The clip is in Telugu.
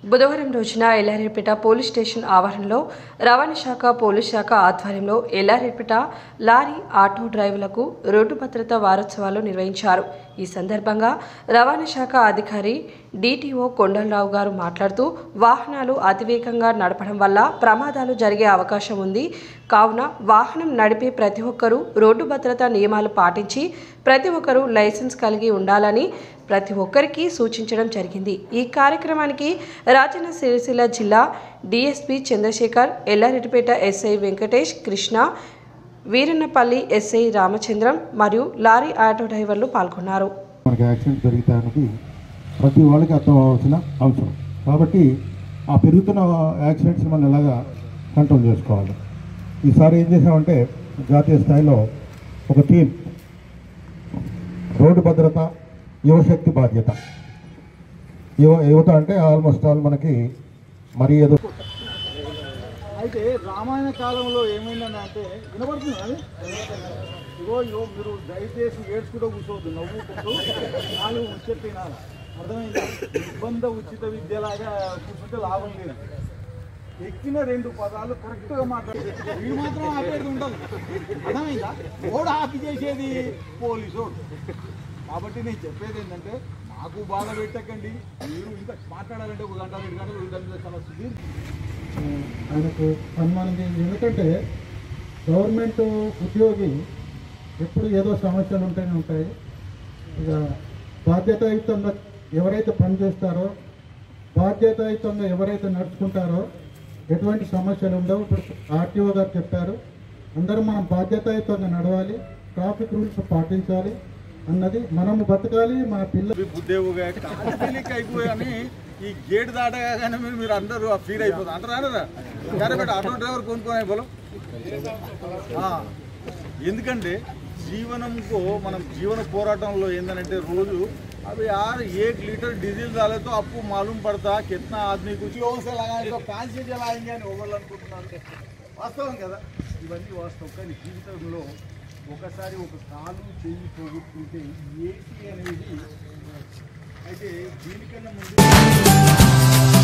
బుధవారం రోజున ఎల్లారెడ్డిపేట పోలీస్ స్టేషన్ ఆవరణలో రవాణా శాఖ పోలీస్ శాఖ ఆధ్వర్యంలో ఎల్లారెడ్డిపేట లారీ ఆటో డ్రైవర్లకు రోడ్డు భద్రత వారోత్సవాలు నిర్వహించారు ఈ సందర్భంగా రవాణా శాఖ అధికారి డిటిఓ కొండలరావు గారు మాట్లాడుతూ వాహనాలు అతివేగంగా నడపడం వల్ల ప్రమాదాలు జరిగే అవకాశం ఉంది కావున వాహనం నడిపే ప్రతి ఒక్కరూ రోడ్డు భద్రతా నియమాలు పాటించి ప్రతి ఒక్కరూ లైసెన్స్ కలిగి ఉండాలని ప్రతి ఒక్కరికి సూచించడం జరిగింది ఈ కార్యక్రమానికి రాజన్న సిరిసిల్ల జిల్లా DSP Chandrashekar Yellareddypet SI Venkatesh Krishna Veerannapalli SI Ramachandram మరియు లారీ ఆటో డ్రైవర్లు పాల్గొన్నారు మనకి యాక్సిడెంట్ జరుగుతానికి ప్రతి వాళ్ళకి అర్థం అవ్వాల్సిన అవసరం కాబట్టి ఆ పెరుగుతున్న యాక్సిడెంట్స్ మనం ఎలాగా కంట్రోల్ చేసుకోవాలి ఈసారి ఏం చేసామంటే జాతీయ స్థాయిలో ఒక టీం రోడ్డు భద్రత యువశక్తి బాధ్యత యువ యువత అంటే ఆల్మోస్ట్ ఆల్ మనకి మరి ఏదో అయితే రామాయణ కాలంలో ఏమైందని అంటే వినపడుతుంది అది ఇగో ఇగో మీరు దయచేసి ఏడ్చుకుంటూ కూర్చోవద్దు నవ్వుకుంటూ నాలుగు ముచ్చట్లు తినాలి అర్థమైందా నిర్బంధ ఉచిత విద్యలాగా కూర్చుంటే లాభం లేదు ఎక్కిన రెండు పదాలు కరెక్ట్గా మాట్లాడి వీడు మాత్రం ఆపేది ఉండదు అర్థమైందా ఓడు ఆపి చేసేది పోలీసు కాబట్టి నేను చెప్పేది ఏంటంటే మాకు బాధ పెట్టకండి మీరు ఇంకా మాట్లాడాలంటే ఒక గంట రెండు గంటలు దాని మీద చాలా సుదీర్ఘ ఆయనకు సన్మానం చేయండి ఎందుకంటే గవర్నమెంట్ ఉద్యోగి ఎప్పుడు ఏదో సమస్యలు ఉంటూనే ఉంటాయి ఇక బాధ్యతాయుతంగా ఎవరైతే పనిచేస్తారో బాధ్యతాయుతంగా ఎవరైతే నడుచుకుంటారో ఎటువంటి సమస్యలు ఉండవు ఇప్పుడు ఆర్టీఓ గారు చెప్పారు అందరం మనం బాధ్యతాయుతంగా నడవాలి ట్రాఫిక్ రూల్స్ పాటించాలి అన్నది మనము బతకాలి మన పిల్ల బుద్ధేవుగా కాలికి అయిపోయి అని ఈ గేట్ దాటగానే మీరు మీరు అందరూ ఆ ఫీల్ అయిపోతారు అంటారా అనరా కరెక్ట్ ఆటో డ్రైవర్ కొనుక్కొని అయిపోలేం ఆ, ఎందుకంటే జీవనంకు మనం జీవన పోరాటంలో ఏంటంటే రోజు अब यार एक लीटर डीजल डाले तो आपको मालूम पड़ता कितना आदमी कुछ लोगों से लगाए तो कहाँ से जलाएंगे అని ఓవర్లు అనుకుంటున్నాను వాస్తవం కదా ఇవన్నీ వాస్తవం కానీ జీవితంలో ఒకసారి ఒక కాలు చెయ్యి పోగొట్టుకుంటే ఏసీ అనేది అయితే దీనికన్నా ముందు